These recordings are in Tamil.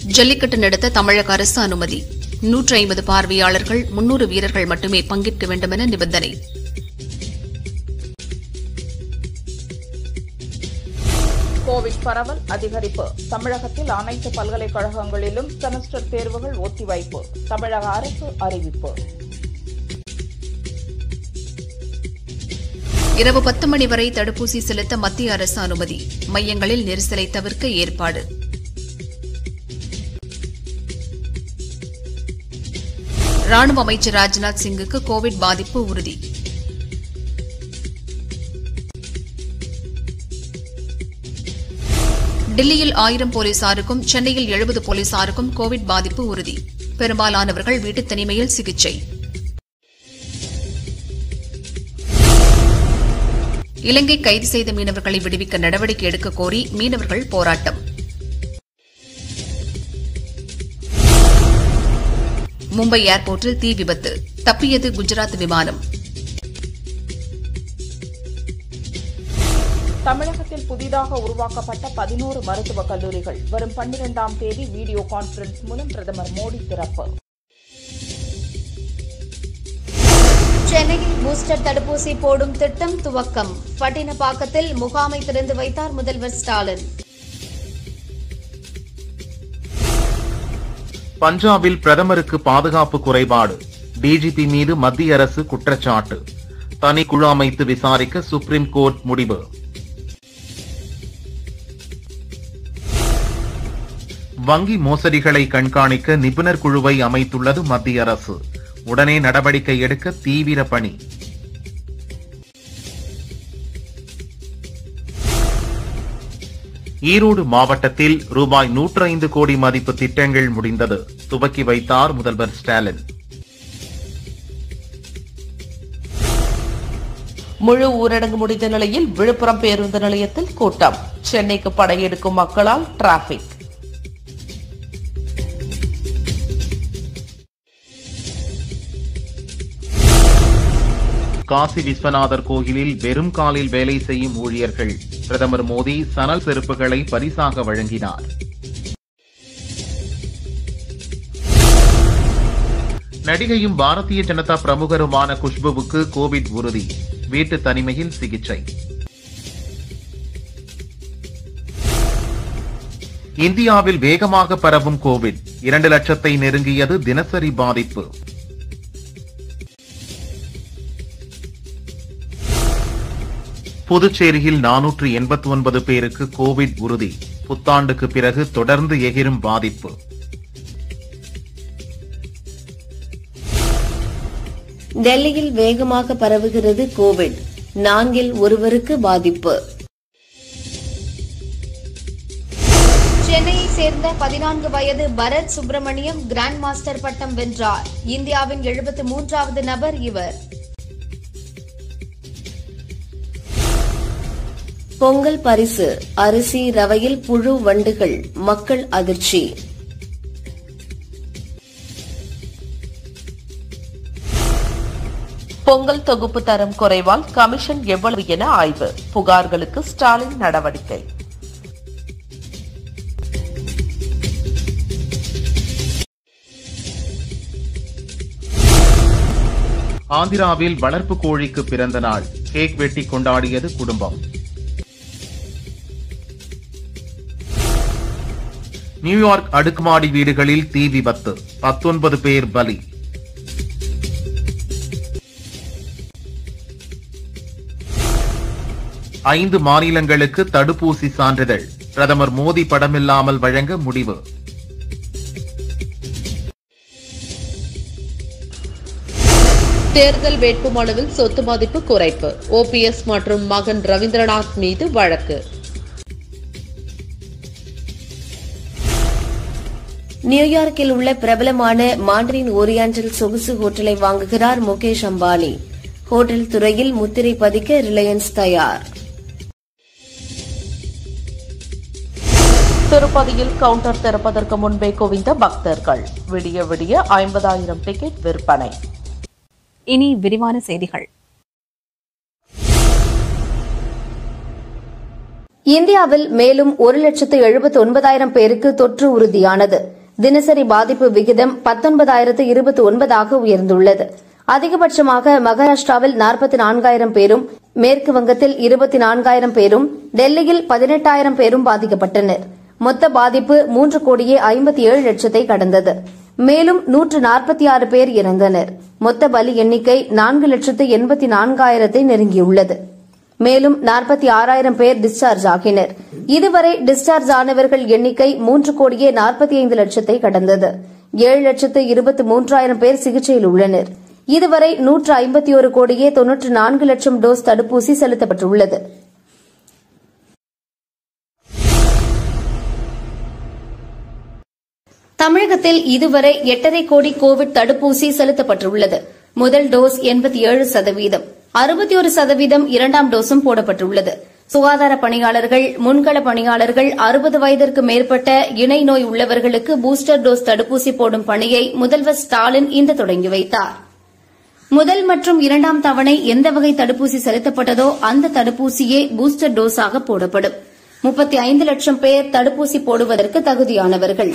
ஜல்லிக்கட்டு நடத்த தமிழக அரசு அனுமதி நூற்று ஐம்பது பார்வையாளர்கள் முன்னூறு வீரர்கள் மட்டுமே பங்கேற்க வேண்டுமென நிபந்தனை கோவிட் பரவல் அதிகரிப்பு தமிழகத்தில் அனைத்து பல்கலைக்கழகங்களிலும் செமஸ்டர் தேர்வுகள் ஒத்திவைப்பு தமிழக அரசு அறிவிப்பு இரவு பத்து மணி வரை தடுப்பூசி செலுத்த மத்திய அரசு அனுமதி மையங்களில் நெரிசலை தவிர்க்க ஏற்பாடு ராணுவ அமைச்சர் ராஜ்நாத் சிங்குக்கு கோவிட் பாதிப்பு உறுதி டெல்லியில் ஆயிரம் போலீசாருக்கும் சென்னையில் எழுபது போலீசாருக்கும் கோவிட் பாதிப்பு உறுதி பெரும்பாலானவர்கள் வீட்டுத் தனிமையில் சிகிச்சை இலங்கை கைது செய்த மீனவர்களை விடுவிக்க நடவடிக்கை எடுக்க கோரி மீனவர்கள் போராட்டம் மும்பை ஏர்போர்ட்டில் தீ விபத்து தப்பியது குஜராத் விமானம் தமிழகத்தில் புதிதாக உருவாக்கப்பட்ட பதினோரு மருத்துவக் கல்லூரிகள் வரும் பன்னிரெண்டாம் தேதி வீடியோ கான்பரன்ஸ் மூலம் பிரதமர் மோடி திறப்பு சென்னையில் பூஸ்டர் தடுப்பூசி போடும் திட்டம் துவக்கம் பட்டினப்பாக்கத்தில் முகாமை திறந்து வைத்தார் முதல்வர் ஸ்டாலின் பஞ்சாபில் பிரதமருக்கு பாதுகாப்பு குறைபாடு டிஜிபி மீது மத்திய அரசு குற்றச்சாட்டு தனிக்குழு அமைத்து விசாரிக்க சுப்ரீம் கோர்ட் முடிவு வங்கி மோசடிகளை கண்காணிக்க நிபுணர் குழுவை அமைத்துள்ளது மத்திய அரசு உடனே நடவடிக்கை எடுக்க தீவிர பணி ஈரோடு மாவட்டத்தில் ரூபாய் நூற்று ஐந்து கோடி மதிப்பு திட்டங்கள் முடிந்தது துவக்கி வைத்தார் முதல்வர் ஸ்டாலின் முழு ஊரடங்கு முடிந்த நிலையில் விழுப்புரம் பேருந்து நிலையத்தில் கூட்டம் சென்னைக்கு படையெடுக்கும் மக்களால் டிராபிக் காசி விஸ்வநாதர் கோயிலில் வெறும் காலில் வேலை செய்யும் ஊழியர்கள் பிரதமர் மோடி சணல் செருப்புகளை பரிசாக வழங்கினார் நடிகையும் பாரதிய ஜனதா பிரமுகருமான குஷ்புவுக்கு கோவிட் உறுதி வீட்டு தனிமையில் சிகிச்சை இந்தியாவில் வேகமாக பரவும் கோவிட் இரண்டு லட்சத்தை நெருங்கியது தினசரி பாதிப்பு புதுச்சேரியில் நானூற்று எண்பத்தி ஒன்பது பேருக்கு கோவிட் உறுதி புத்தாண்டுக்கு பிறகு தொடர்ந்து எகிரும் பாதிப்பு டெல்லியில் வேகமாக பரவுகிறது கோவிட் நான்கில் ஒருவருக்கு பாதிப்பு சென்னையை சேர்ந்த பதினான்கு வயது பரத் சுப்பிரமணியம் கிராண்ட் மாஸ்டர் பட்டம் வென்றார் இந்தியாவின் எழுபத்து மூன்றாவது நபர் இவர் பொங்கல் பரிசு அரிசி ரவையில் புழு வண்டுகள் மக்கள் அதிர்ச்சி பொங்கல் தொகுப்பு தரம் குறைவால் கமிஷன் எவ்வளவு என ஆய்வு புகார்களுக்கு ஸ்டாலின் நடவடிக்கை ஆந்திராவில் வளர்ப்பு கோழிக்கு பிறந்த நாள் கேக் வெட்டி கொண்டாடியது குடும்பம் நியூயார்க் அடுக்குமாடி வீடுகளில் தீ விபத்து பத்தொன்பது பேர் பலி ஐந்து மாநிலங்களுக்கு தடுப்பூசி சான்றிதழ் பிரதமர் மோடி படமில்லாமல் வழங்க முடிவு தேர்தல் வேட்புமனுவில் சொத்து மதிப்பு குறைப்பு ஓபிஎஸ் மற்றும் மகன் ரவீந்திரநாத் மீது வழக்கு நியூயார்க்கில் உள்ள பிரபலமான மாண்டரின் ஓரியாண்டல் சொகுசு ஹோட்டலை வாங்குகிறார் முகேஷ் அம்பானி ஹோட்டல் துறையில் முத்திரை பதிக்க ரிலையன்ஸ் தயார் திருப்பதியில் கவுண்டர் திறப்பதற்கு முன்பே குவிந்த பக்தர்கள் விடிய விடிய ஐம்பதாயிரம் டிக்கெட் விற்பனை இனி விரிவான செய்திகள் இந்தியாவில் மேலும் ஒரு லட்சத்து எழுபத்து ஒன்பதாயிரம் பேருக்கு தொற்று உறுதியானது தினசரி பாதிப்பு விகிதம் பத்தொன்பதாயிரத்து இருபத்தி ஒன்பதாக உயர்ந்துள்ளது அதிகபட்சமாக மகாராஷ்டிராவில் நாற்பத்தி நான்காயிரம் பேரும் மேற்கு வங்கத்தில் இருபத்தி நான்காயிரம் பேரும் டெல்லியில் பதினெட்டாயிரம் பேரும் பாதிக்கப்பட்டனர் மொத்த பாதிப்பு மூன்று கோடியே ஐம்பத்தி ஏழு லட்சத்தை கடந்தது மேலும் நூற்று நாற்பத்தி ஆறு பேர் இறந்தனர் மொத்த பலி எண்ணிக்கை நான்கு லட்சத்து எண்பத்தி நான்காயிரத்தை நெருங்கியுள்ளது மேலும் நாற்பத்தி ஆறாயிரம் பேர் டிஸ்சார்ஜ் ஆகினர் இதுவரை டிஸ்சார்ஜ் ஆனவர்கள் எண்ணிக்கை மூன்று கோடியே நாற்பத்தி ஐந்து லட்சத்தை கடந்தது ஏழு லட்சத்து இருபத்தி மூன்றாயிரம் பேர் சிகிச்சையில் உள்ளனர் இதுவரை நூற்று ஐம்பத்தி ஒரு கோடியே தொன்னூற்று நான்கு லட்சம் டோஸ் தடுப்பூசி செலுத்தப்பட்டுள்ளது தமிழகத்தில் இதுவரை எட்டரை கோடி கோவிட் தடுப்பூசி செலுத்தப்பட்டுள்ளது முதல் டோஸ் எண்பத்தி ஏழு சதவீதம் அறுபத்தி ஒரு சதவீதம் இரண்டாம் டோஸும் போடப்பட்டுள்ளது சுகாதார பணியாளர்கள் முன்கள பணியாளர்கள் அறுபது வயதிற்கு மேற்பட்ட இணை நோய் உள்ளவர்களுக்கு பூஸ்டர் டோஸ் தடுப்பூசி போடும் பணியை முதல்வர் ஸ்டாலின் இன்று தொடங்கி வைத்தார் முதல் மற்றும் இரண்டாம் தவணை எந்த வகை தடுப்பூசி செலுத்தப்பட்டதோ அந்த தடுப்பூசியே பூஸ்டர் டோஸாக போடப்படும் முப்பத்தி ஐந்து லட்சம் பேர் தடுப்பூசி போடுவதற்கு தகுதியானவர்கள்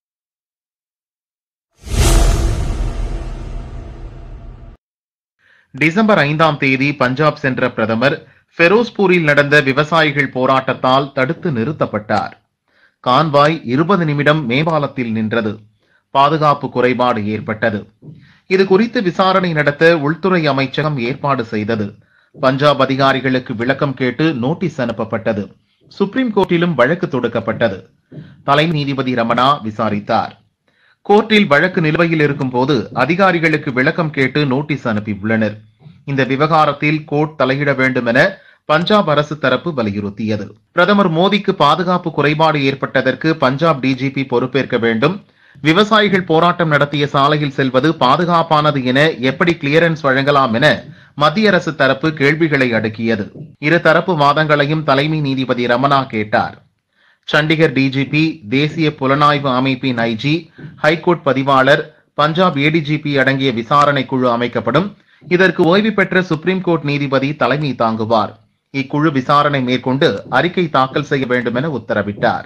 டிசம்பர் ஐந்தாம் தேதி பஞ்சாப் சென்ற பிரதமர் ஃபெரோஸ்பூரில் நடந்த விவசாயிகள் போராட்டத்தால் தடுத்து நிறுத்தப்பட்டார் கான்வாய் இருபது நிமிடம் மேம்பாலத்தில் நின்றது பாதுகாப்பு குறைபாடு ஏற்பட்டது இது குறித்து விசாரணை நடத்த உள்துறை அமைச்சகம் ஏற்பாடு செய்தது பஞ்சாப் அதிகாரிகளுக்கு விளக்கம் கேட்டு நோட்டீஸ் அனுப்பப்பட்டது சுப்ரீம் கோர்ட்டிலும் வழக்கு தொடுக்கப்பட்டது தலைமை நீதிபதி ரமணா விசாரித்தார் கோர்ட்டில் வழக்கு நிலுவையில் இருக்கும் போது அதிகாரிகளுக்கு விளக்கம் கேட்டு நோட்டீஸ் அனுப்பியுள்ளனர் இந்த விவகாரத்தில் கோர்ட் தலையிட வேண்டும் என பஞ்சாப் அரசு தரப்பு வலியுறுத்தியது பிரதமர் மோடிக்கு பாதுகாப்பு குறைபாடு ஏற்பட்டதற்கு பஞ்சாப் டிஜிபி பொறுப்பேற்க வேண்டும் விவசாயிகள் போராட்டம் நடத்திய சாலையில் செல்வது பாதுகாப்பானது என எப்படி கிளியரன்ஸ் வழங்கலாம் என மத்திய அரசு தரப்பு கேள்விகளை அடுக்கியது இரு தரப்பு வாதங்களையும் தலைமை நீதிபதி ரமணா கேட்டார் சண்டிகர் டிஜிபி தேசிய புலனாய்வு அமைப்பின் ஐஜி ஹைகோர்ட் பதிவாளர் பஞ்சாப் ஏடிஜிபி அடங்கிய விசாரணை குழு அமைக்கப்படும் இதற்கு ஓய்வு பெற்ற சுப்ரீம் கோர்ட் நீதிபதி தலைமை தாங்குவார் இக்குழு விசாரணை மேற்கொண்டு அறிக்கை தாக்கல் செய்ய வேண்டும் என உத்தரவிட்டார்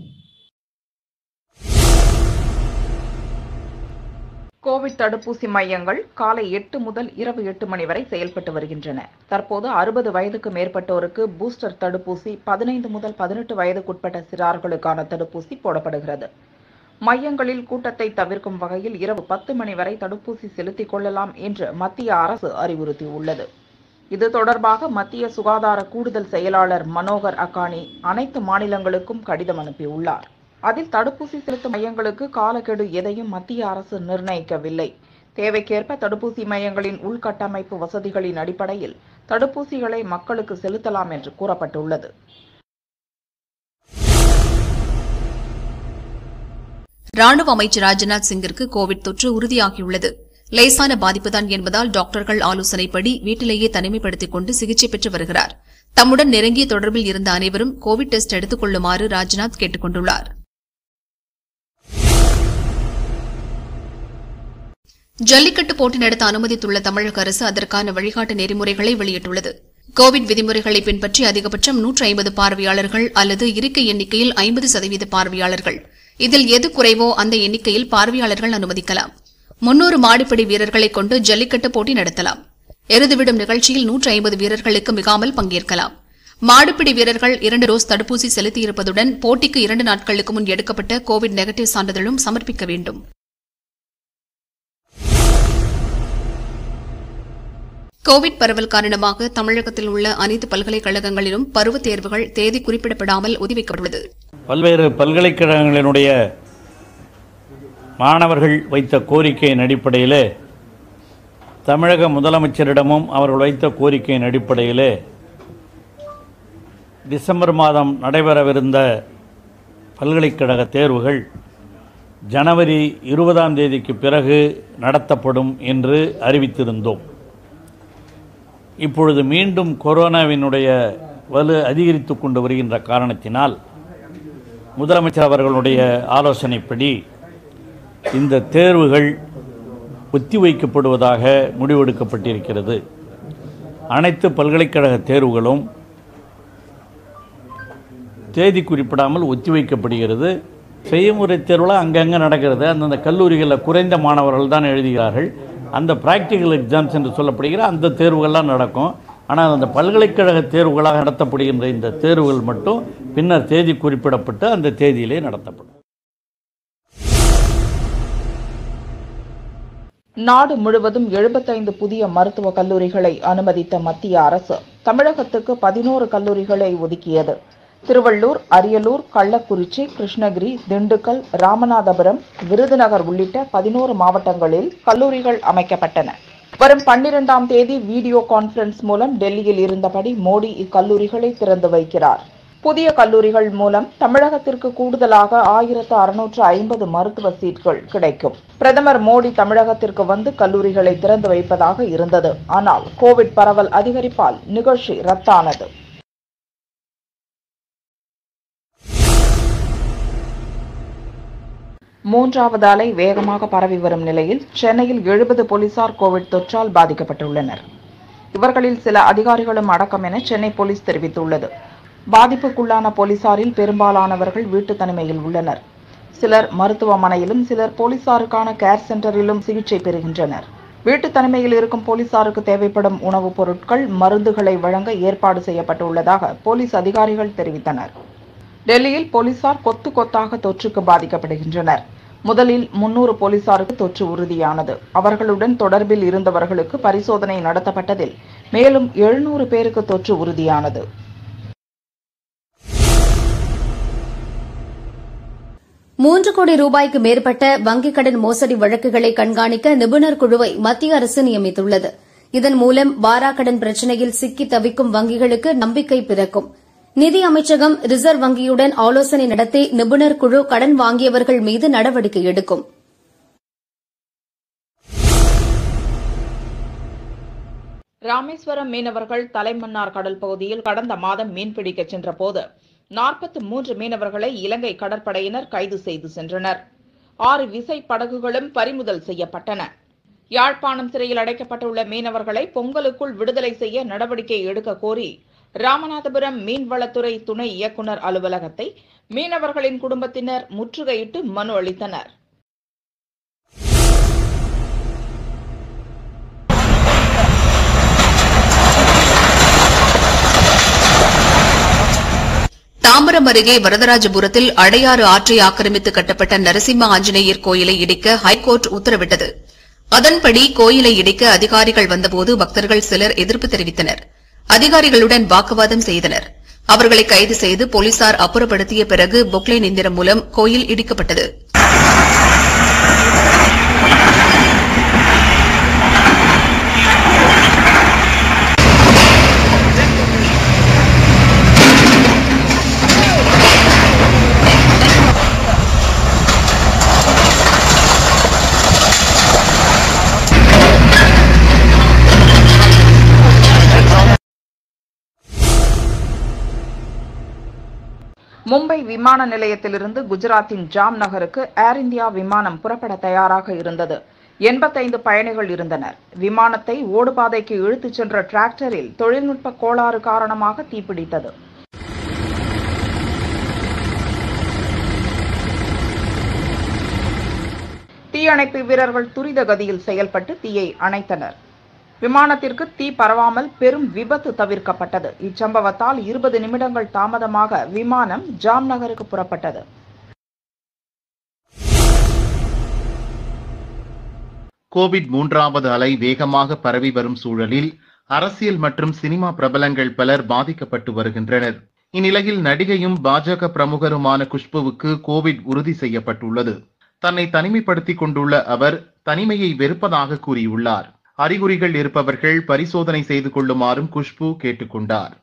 கோவிட் தடுப்பூசி மையங்கள் காலை எட்டு முதல் இரவு எட்டு மணி வரை செயல்பட்டு வருகின்றன தற்போது அறுபது வயதுக்கு மேற்பட்டோருக்கு பூஸ்டர் தடுப்பூசி பதினைந்து முதல் பதினெட்டு வயதுக்குட்பட்ட சிறார்களுக்கான தடுப்பூசி போடப்படுகிறது மையங்களில் கூட்டத்தை தவிர்க்கும் வகையில் இரவு பத்து மணி வரை தடுப்பூசி செலுத்திக் கொள்ளலாம் என்று மத்திய அரசு அறிவுறுத்தியுள்ளது இது தொடர்பாக மத்திய சுகாதார கூடுதல் செயலாளர் மனோகர் அக்கானி அனைத்து மாநிலங்களுக்கும் கடிதம் அனுப்பியுள்ளார் அதில் தடுப்பூசி செலுத்தும் மையங்களுக்கு காலக்கெடு எதையும் மத்திய அரசு நிர்ணயிக்கவில்லை தேவைக்கேற்ப தடுப்பூசி மையங்களின் உள்கட்டமைப்பு வசதிகளின் அடிப்படையில் தடுப்பூசிகளை மக்களுக்கு செலுத்தலாம் என்று கூறப்பட்டுள்ளது ராணுவ அமைச்சர் ராஜ்நாத் சிங்கிற்கு கோவிட் தொற்று உறுதியாகியுள்ளது லேசான பாதிப்புதான் என்பதால் டாக்டர்கள் ஆலோசனைப்படி வீட்டிலேயே தனிமைப்படுத்திக் கொண்டு சிகிச்சை பெற்று வருகிறார் தம்முடன் நெருங்கிய தொடர்பில் இருந்த அனைவரும் கோவிட் டெஸ்ட் எடுத்துக் கொள்ளுமாறு ராஜ்நாத் கேட்டுக் கொண்டுள்ளார் ஜல்லிக்கட்டு போட்டி நடத்த அனுமதித்துள்ள தமிழக அரசு அதற்கான வழிகாட்டு நெறிமுறைகளை வெளியிட்டுள்ளது கோவிட் விதிமுறைகளை பின்பற்றி அதிகபட்சம் நூற்று ஐம்பது பார்வையாளர்கள் அல்லது இருக்கை எண்ணிக்கையில் ஐம்பது சதவீத பார்வையாளர்கள் இதில் எது குறைவோ அந்த எண்ணிக்கையில் பார்வையாளர்கள் அனுமதிக்கலாம் முன்னூறு மாடிப்படி வீரர்களை கொண்டு ஜல்லிக்கட்டு போட்டி நடத்தலாம் எருதுவிடும் நிகழ்ச்சியில் நூற்று ஐம்பது வீரர்களுக்கு மிகாமல் பங்கேற்கலாம் மாடுபிடி வீரர்கள் இரண்டு டோஸ் தடுப்பூசி செலுத்தியிருப்பதுடன் போட்டிக்கு இரண்டு நாட்களுக்கு முன் எடுக்கப்பட்ட கோவிட் நெகட்டிவ் சான்றிதழும் சமர்ப்பிக்க வேண்டும் கோவிட் பரவல் காரணமாக தமிழகத்தில் உள்ள அனைத்து பல்கலைக்கழகங்களிலும் பருவத் தேர்வுகள் தேதி குறிப்பிடப்படாமல் ஒத்திவைக்கப்பட்டுள்ளது பல்வேறு பல்கலைக்கழகங்களினுடைய மாணவர்கள் வைத்த கோரிக்கையின் அடிப்படையிலே தமிழக முதலமைச்சரிடமும் அவர்கள் வைத்த கோரிக்கையின் அடிப்படையிலே டிசம்பர் மாதம் நடைபெறவிருந்த பல்கலைக்கழக தேர்வுகள் ஜனவரி இருபதாம் தேதிக்கு பிறகு நடத்தப்படும் என்று அறிவித்திருந்தோம் இப்பொழுது மீண்டும் கொரோனாவினுடைய வலு அதிகரித்து கொண்டு வருகின்ற காரணத்தினால் முதலமைச்சர் அவர்களுடைய ஆலோசனைப்படி இந்த தேர்வுகள் ஒத்திவைக்கப்படுவதாக முடிவெடுக்கப்பட்டிருக்கிறது அனைத்து பல்கலைக்கழக தேர்வுகளும் தேதி குறிப்பிடாமல் ஒத்திவைக்கப்படுகிறது செய்முறை தேர்வுலாம் அங்கங்கே நடக்கிறது அந்தந்த கல்லூரிகளில் குறைந்த மாணவர்கள் தான் எழுதுகிறார்கள் அந்த ப்ராக்டிக்கல் எக்ஸாம்ஸ் என்று சொல்லப்படுகிற அந்த தேர்வுகள்லாம் நடக்கும் ஆனால் அந்த பல்கலைக்கழக தேர்வுகளாக நடத்தப்படுகின்ற இந்த தேர்வுகள் மட்டும் பின்னர் தேதி குறிப்பிடப்பட்டு அந்த தேதியிலே நடத்தப்படும் நாடு முழுவதும் எழுபத்தைந்து புதிய மருத்துவக் கல்லூரிகளை அனுமதித்த மத்திய அரசு தமிழகத்துக்கு பதினோரு கல்லூரிகளை ஒதுக்கியது திருவள்ளூர் அரியலூர் கள்ளக்குறிச்சி கிருஷ்ணகிரி திண்டுக்கல் ராமநாதபுரம் விருதுநகர் உள்ளிட்ட பதினோரு மாவட்டங்களில் கல்லூரிகள் அமைக்கப்பட்டன வரும் பன்னிரெண்டாம் தேதி வீடியோ கான்பரன்ஸ் மூலம் டெல்லியில் இருந்தபடி மோடி இக்கல்லூரிகளை திறந்து வைக்கிறார் புதிய கல்லூரிகள் மூலம் தமிழகத்திற்கு கூடுதலாக ஆயிரத்து அறுநூற்று ஐம்பது மருத்துவ சீட்கள் கிடைக்கும் பிரதமர் மோடி தமிழகத்திற்கு வந்து கல்லூரிகளை திறந்து வைப்பதாக இருந்தது ஆனால் கோவிட் பரவல் அதிகரிப்பால் நிகழ்ச்சி ரத்தானது மூன்றாவது அலை வேகமாக பரவி வரும் நிலையில் சென்னையில் எழுபது போலீசார் கோவிட் தொற்றால் பாதிக்கப்பட்டுள்ளனர் இவர்களில் சில அதிகாரிகளும் அடக்கம் என சென்னை போலீஸ் தெரிவித்துள்ளது பாதிப்புக்குள்ளான போலீசாரில் பெரும்பாலானவர்கள் வீட்டு தனிமையில் உள்ளனர் சிலர் மருத்துவமனையிலும் சிலர் போலீசாருக்கான கேர் சென்டரிலும் சிகிச்சை பெறுகின்றனர் வீட்டு தனிமையில் இருக்கும் போலீசாருக்கு தேவைப்படும் உணவுப் பொருட்கள் மருந்துகளை வழங்க ஏற்பாடு செய்யப்பட்டுள்ளதாக போலீஸ் அதிகாரிகள் தெரிவித்தனர் டெல்லியில் போலீசார் கொத்து கொத்தாக தொற்றுக்கு பாதிக்கப்படுகின்றனர் முதலில் முன்னூறு போலீசாருக்கு தொற்று உறுதியானது அவர்களுடன் தொடர்பில் இருந்தவர்களுக்கு பரிசோதனை நடத்தப்பட்டதில் மேலும் எழுநூறு பேருக்கு தொற்று உறுதியானது மூன்று கோடி ரூபாய்க்கு மேற்பட்ட வங்கிக் கடன் மோசடி வழக்குகளை கண்காணிக்க நிபுணர் குழுவை மத்திய அரசு நியமித்துள்ளது இதன் மூலம் வாராக்கடன் பிரச்சினையில் சிக்கி தவிக்கும் வங்கிகளுக்கு நம்பிக்கை பிறக்கும் நிதி அமைச்சகம் ரிசர்வ் வங்கியுடன் ஆலோசனை நடத்தி நிபுணர் குழு கடன் வாங்கியவர்கள் மீது நடவடிக்கை எடுக்கும் ராமேஸ்வரம் மீனவர்கள் தலைமன்னார் கடல் பகுதியில் கடந்த மாதம் மீன்பிடிக்கச் சென்றபோது நாற்பத்தி மூன்று மீனவர்களை இலங்கை கடற்படையினர் கைது செய்து சென்றனர் ஆறு விசை படகுகளும் பறிமுதல் செய்யப்பட்டன யாழ்ப்பாணம் சிறையில் அடைக்கப்பட்டுள்ள மீனவர்களை பொங்கலுக்குள் விடுதலை செய்ய நடவடிக்கை எடுக்க கோரி ராமநாதபுரம் மீன்வளத்துறை துணை இயக்குநர் அலுவலகத்தை மீனவர்களின் குடும்பத்தினர் முற்றுகையிட்டு மனு அளித்தனர் தாம்பரம் அருகே வரதராஜபுரத்தில் அடையாறு ஆற்றை ஆக்கிரமித்து கட்டப்பட்ட நரசிம்ம ஆஞ்சநேயர் கோயிலை இடிக்க ஹைகோர்ட் உத்தரவிட்டது அதன்படி கோயிலை இடிக்க அதிகாரிகள் வந்தபோது பக்தர்கள் சிலர் எதிர்ப்பு தெரிவித்தனர் அதிகாரிகளுடன் வாக்குவாதம் செய்தனர் அவர்களை கைது செய்து போலீசார் அப்புறப்படுத்திய பிறகு பொக்லைன் எந்திரம் மூலம் கோயில் இடிக்கப்பட்டது மும்பை விமான நிலையத்திலிருந்து குஜராத்தின் ஜாம் நகருக்கு ஏர் இந்தியா விமானம் புறப்பட தயாராக இருந்தது எண்பத்தைந்து பயணிகள் இருந்தனர் விமானத்தை ஓடுபாதைக்கு இழுத்துச் சென்ற டிராக்டரில் தொழில்நுட்ப கோளாறு காரணமாக தீப்பிடித்தது தீயணைப்பு வீரர்கள் துரித கதியில் செயல்பட்டு தீயை அணைத்தனர் விமானத்திற்கு தீ பரவாமல் பெரும் விபத்து தவிர்க்கப்பட்டது இச்சம்பவத்தால் இருபது நிமிடங்கள் தாமதமாக விமானம் ஜாம் நகருக்கு புறப்பட்டது கோவிட் மூன்றாவது அலை வேகமாக பரவி வரும் சூழலில் அரசியல் மற்றும் சினிமா பிரபலங்கள் பலர் பாதிக்கப்பட்டு வருகின்றனர் இந்நிலையில் நடிகையும் பாஜக பிரமுகருமான குஷ்புவுக்கு கோவிட் உறுதி செய்யப்பட்டுள்ளது தன்னை தனிமைப்படுத்திக் கொண்டுள்ள அவர் தனிமையை வெறுப்பதாக கூறியுள்ளார் அறிகுறிகள் இருப்பவர்கள் பரிசோதனை செய்து கொள்ளுமாறும் குஷ்பு கேட்டுக்கொண்டார்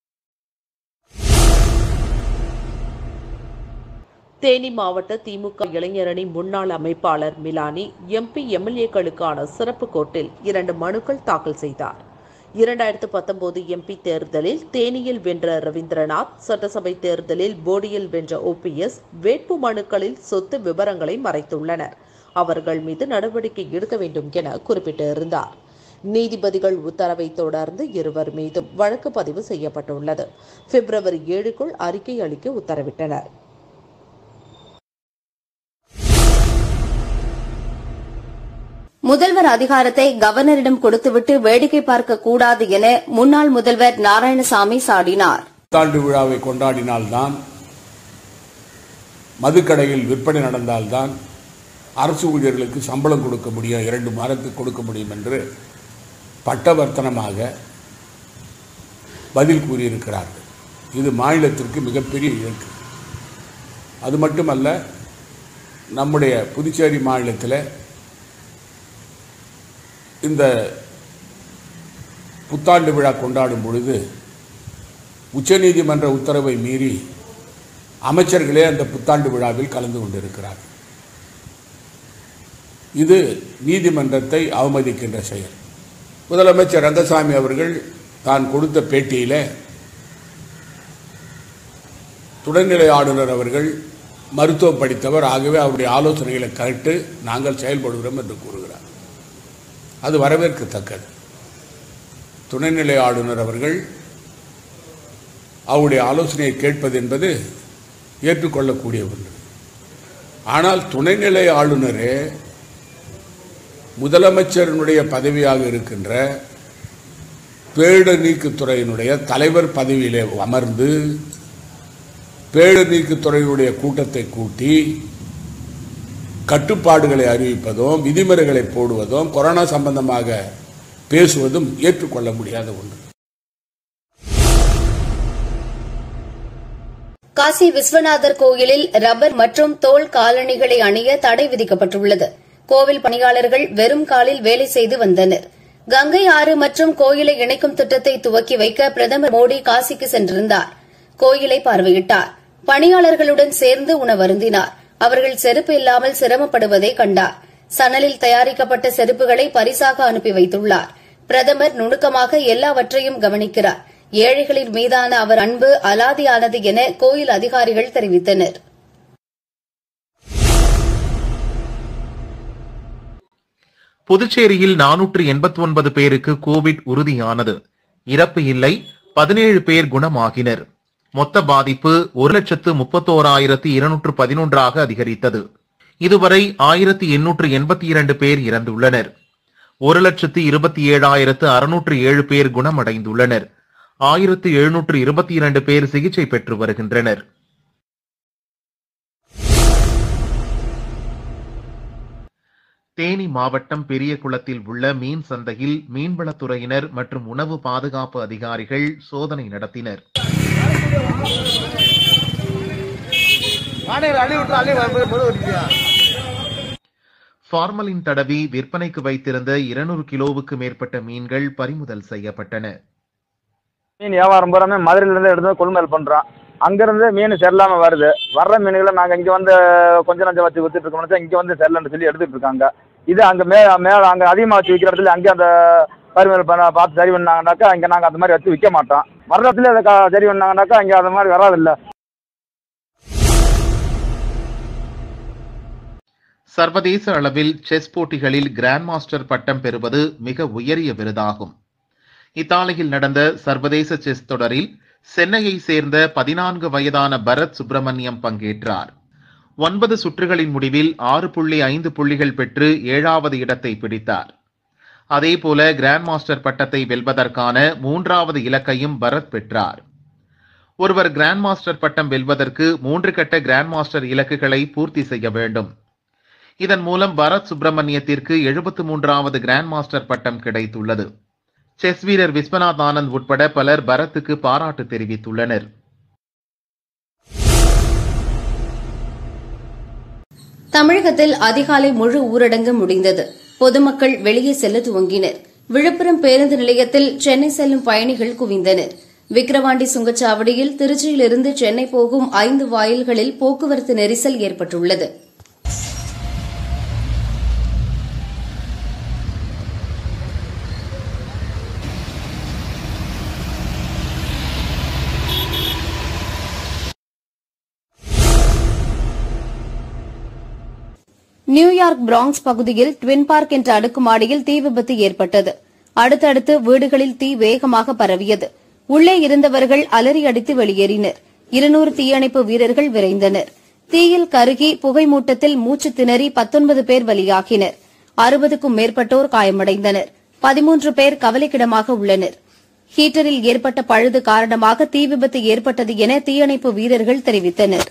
தேனி மாவட்ட திமுக இளைஞரணி முன்னாள் அமைப்பாளர் மிலானி எம்பி எம்எல்ஏக்களுக்கான சிறப்பு கோர்ட்டில் இரண்டு மனுக்கள் தாக்கல் செய்தார் இரண்டாயிரத்து பத்தொன்பது எம்பி தேர்தலில் தேனியில் வென்ற ரவீந்திரநாத் சட்டசபை தேர்தலில் போடியில் வென்ற ஓபிஎஸ் வேட்பு மனுக்களில் சொத்து விவரங்களை மறைத்துள்ளனர் அவர்கள் மீது நடவடிக்கை எடுக்க வேண்டும் என குறிப்பிட்டிருந்தார் நீதிபதிகள் உத்தரவை தொடர்ந்து இருவர் மீதும் வழக்கு பதிவு செய்யப்பட்டுள்ளது பிப்ரவரி ஏழுக்குள் அறிக்கை அளிக்க உத்தரவிட்டனர் முதல்வர் அதிகாரத்தை கவர்னரிடம் கொடுத்துவிட்டு வேடிக்கை பார்க்க கூடாது என முன்னாள் முதல்வர் நாராயணசாமி சாடினார் புத்தாண்டு விழாவை கொண்டாடினால்தான் மதுக்கடையில் விற்பனை நடந்தால்தான் அரசு ஊழியர்களுக்கு சம்பளம் கொடுக்க முடியும் இரண்டு மாதத்துக்கு கொடுக்க முடியும் என்று பட்டவர்த்தனமாக பதில் கூறியிருக்கிறார்கள் இது மாநிலத்திற்கு மிகப்பெரிய இழக்கு அது மட்டுமல்ல நம்முடைய புதுச்சேரி மாநிலத்தில் இந்த புத்தாண்டு விழா கொண்டாடும் பொழுது உச்சநீதிமன்ற உத்தரவை மீறி அமைச்சர்களே அந்த புத்தாண்டு விழாவில் கலந்து கொண்டிருக்கிறார்கள் இது நீதிமன்றத்தை அவமதிக்கின்ற செயல் முதலமைச்சர் ரங்கசாமி அவர்கள் தான் கொடுத்த பேட்டியில் துணைநிலை ஆளுநர் அவர்கள் மருத்துவம் படித்தவர் ஆகவே அவருடைய ஆலோசனைகளை கேட்டு நாங்கள் செயல்படுகிறோம் என்று கூறுகிறார் அது வரவேற்கத்தக்கது துணைநிலை ஆளுநர் அவர்கள் அவருடைய ஆலோசனையை கேட்பது என்பது ஏற்றுக்கொள்ளக்கூடிய ஒன்று ஆனால் துணைநிலை ஆளுநரே முதலமைச்சரினுடைய பதவியாக இருக்கின்ற பேரிடர் நீக்குத்துறையினுடைய தலைவர் பதவியிலே அமர்ந்து பேரிடர் நீக்குத்துறையினுடைய கூட்டத்தை கூட்டி கட்டுப்பாடுகளை அறிவிப்பதும் விதிமுறைகளை போடுவதும் கொரோனா சம்பந்தமாக பேசுவதும் ஏற்றுக்கொள்ள முடியாத ஒன்று காசி விஸ்வநாதர் கோயிலில் ரப்பர் மற்றும் தோல் காலணிகளை அணிய தடை விதிக்கப்பட்டுள்ளது கோவில் பணியாளர்கள் வெறும் காலில் வேலை செய்து வந்தனர் கங்கை ஆறு மற்றும் கோயிலை இணைக்கும் திட்டத்தை துவக்கி வைக்க பிரதமர் மோடி காசிக்கு சென்றிருந்தார் கோயிலை பார்வையிட்டார் பணியாளர்களுடன் சேர்ந்து உணவருந்தினார் அவர்கள் செருப்பு இல்லாமல் சிரமப்படுவதை கண்டார் சணலில் தயாரிக்கப்பட்ட செருப்புகளை பரிசாக அனுப்பி வைத்துள்ளார் பிரதமர் நுணுக்கமாக எல்லாவற்றையும் கவனிக்கிறார் ஏழைகளின் மீதான அவர் அன்பு அலாதியானது என கோயில் அதிகாரிகள் தெரிவித்தனர் புதுச்சேரியில் நானூற்று எண்பத்தி ஒன்பது பேருக்கு கோவிட் உறுதியானது இறப்பு இல்லை பதினேழு பேர் குணமாகினர் மொத்த பாதிப்பு ஒரு லட்சத்து முப்பத்தோராயிரத்து இருநூற்று பதினொன்றாக அதிகரித்தது இதுவரை ஆயிரத்தி எண்ணூற்று எண்பத்தி இரண்டு பேர் இறந்துள்ளனர் ஒரு லட்சத்து இருபத்தி ஏழாயிரத்து அறுநூற்று ஏழு பேர் குணமடைந்துள்ளனர் ஆயிரத்து எழுநூற்று இருபத்தி இரண்டு பேர் சிகிச்சை பெற்று வருகின்றனர் தேனி மாவட்டம் பெரியகுளத்தில் உள்ள மீன் சந்தையில் மீன்வளத்துறையினர் மற்றும் உணவு பாதுகாப்பு அதிகாரிகள் சோதனை நடத்தினர் ஃபார்மலின் தடவி விற்பனைக்கு வைத்திருந்த இருநூறு கிலோவுக்கு மேற்பட்ட மீன்கள் பறிமுதல் செய்யப்பட்டன மீன் வியாபாரம் பூராமே மதுரையிலேருந்து எடுத்து வந்து கொள்முதல் பண்ணுறோம் அங்கேருந்து மீன் சரியில்லாம வருது வர்ற மீன்களை நாங்கள் இங்கே வந்து கொஞ்சம் நஞ்சம் வச்சு வித்துட்டு இருக்கோம்னு இங்கே வந்து சரியில்லைன்னு சொல்லி எடுத்துட்டு இருக்காங்க இது அங்கே மே மேலே அங்கே அதிகமாக வச்சு விற்கிற இடத்துல அங்கே அந்த பறிமுதல் பண்ண பார்த்து சரி பண்ணாங்கனாக்கா இங்கே நாங்கள் அந்த மாதிரி வச்சு விற்க மாட்டோம் வர்ற இடத்துல அதை க- சரி பண்ணாங்கனாக்கா இங்கே அந்த மாதிரி வராதில்ல சர்வதேச அளவில் செஸ் போட்டிகளில் கிராண்ட் மாஸ்டர் பட்டம் பெறுவது மிக உயரிய விருதாகும் இத்தாலியில் நடந்த சர்வதேச செஸ் தொடரில் சென்னையை சேர்ந்த பதினான்கு வயதான பரத் சுப்பிரமணியம் பங்கேற்றார் ஒன்பது சுற்றுகளின் முடிவில் ஆறு புள்ளி ஐந்து புள்ளிகள் பெற்று ஏழாவது இடத்தை பிடித்தார் அதேபோல கிராண்ட் மாஸ்டர் பட்டத்தை வெல்வதற்கான மூன்றாவது இலக்கையும் பரத் பெற்றார் ஒருவர் கிராண்ட் மாஸ்டர் பட்டம் வெல்வதற்கு மூன்று கட்ட கிராண்ட் மாஸ்டர் இலக்குகளை பூர்த்தி செய்ய வேண்டும் இதன் மூலம் பரத் சுப்பிரமணியத்திற்கு எழுபத்து மூன்றாவது கிராண்ட் மாஸ்டர் பட்டம் கிடைத்துள்ளது செஸ் வீரர் விஸ்வநாத் ஆனந்த் உட்பட பலர் பரத்துக்கு பாராட்டு தெரிவித்துள்ளனர் தமிழகத்தில் அதிகாலை முழு ஊரடங்கு முடிந்தது பொதுமக்கள் வெளியே செல்ல துவங்கினர் விழுப்புரம் பேருந்து நிலையத்தில் சென்னை செல்லும் பயணிகள் குவிந்தனர் விக்கிரவாண்டி சுங்கச்சாவடியில் திருச்சியிலிருந்து சென்னை போகும் ஐந்து வாயில்களில் போக்குவரத்து நெரிசல் ஏற்பட்டுள்ளது நியூயார்க் பிராங்க்ஸ் பகுதியில் ட்வின் பார்க் என்ற அடுக்குமாடியில் தீ விபத்து ஏற்பட்டது அடுத்தடுத்து வீடுகளில் தீ வேகமாக பரவியது உள்ளே இருந்தவர்கள் அலறி அடித்து வெளியேறினர் இருநூறு தீயணைப்பு வீரர்கள் விரைந்தனர் தீயில் கருகி புகை மூட்டத்தில் மூச்சு திணறி பத்தொன்பது பேர் பலியாகினர் அறுபதுக்கும் மேற்பட்டோர் காயமடைந்தனர் பதிமூன்று பேர் கவலைக்கிடமாக உள்ளனர் ஹீட்டரில் ஏற்பட்ட பழுது காரணமாக தீ விபத்து ஏற்பட்டது என தீயணைப்பு வீரர்கள் தெரிவித்தனர்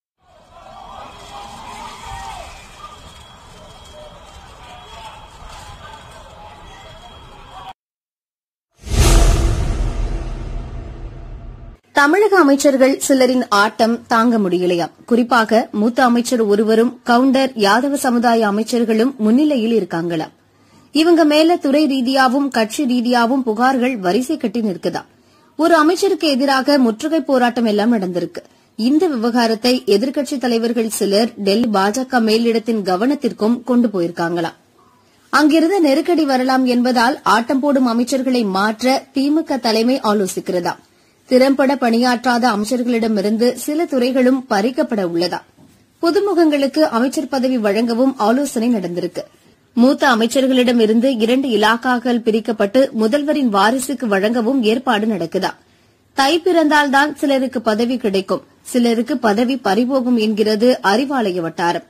தமிழக அமைச்சர்கள் சிலரின் ஆட்டம் தாங்க முடியலையாம் குறிப்பாக மூத்த அமைச்சர் ஒருவரும் கவுண்டர் யாதவ சமுதாய அமைச்சர்களும் முன்னிலையில் இருக்காங்களாம் இவங்க மேல துறை ரீதியாவும் கட்சி ரீதியாவும் புகார்கள் வரிசை கட்டி நிற்குதாம் ஒரு அமைச்சருக்கு எதிராக முற்றுகை போராட்டம் எல்லாம் நடந்திருக்கு இந்த விவகாரத்தை எதிர்க்கட்சித் தலைவர்கள் சிலர் டெல்லி பாஜக மேலிடத்தின் கவனத்திற்கும் கொண்டு போயிருக்காங்களாம் அங்கிருந்து நெருக்கடி வரலாம் என்பதால் ஆட்டம் போடும் அமைச்சர்களை மாற்ற திமுக தலைமை ஆலோசிக்கிறதாம் திறம்பட பணியாற்றாத அமைச்சர்களிடமிருந்து சில துறைகளும் பறிக்கப்பட உள்ளதா புதுமுகங்களுக்கு அமைச்சர் பதவி வழங்கவும் ஆலோசனை நடந்திருக்கு மூத்த அமைச்சர்களிடமிருந்து இரண்டு இலாக்காக்கள் பிரிக்கப்பட்டு முதல்வரின் வாரிசுக்கு வழங்கவும் ஏற்பாடு நடக்குதா தை பிறந்தால்தான் சிலருக்கு பதவி கிடைக்கும் சிலருக்கு பதவி பறிபோகும் என்கிறது அறிவாலய வட்டாரம்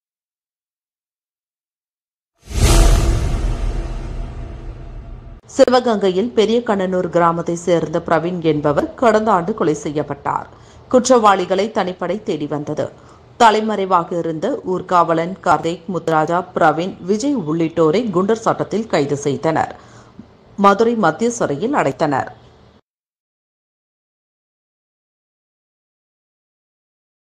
சிவகங்கையில் பெரிய கண்ணனூர் கிராமத்தை சேர்ந்த பிரவீன் என்பவர் கடந்த ஆண்டு கொலை செய்யப்பட்டார் குற்றவாளிகளை தனிப்படை தேடி வந்தது தலைமறைவாக இருந்த ஊர்காவலன் கார்த்திக் முத்துராஜா பிரவீன் விஜய் உள்ளிட்டோரை குண்டர் சட்டத்தில் கைது செய்தனர் மதுரை மத்திய சிறையில் அடைத்தனர்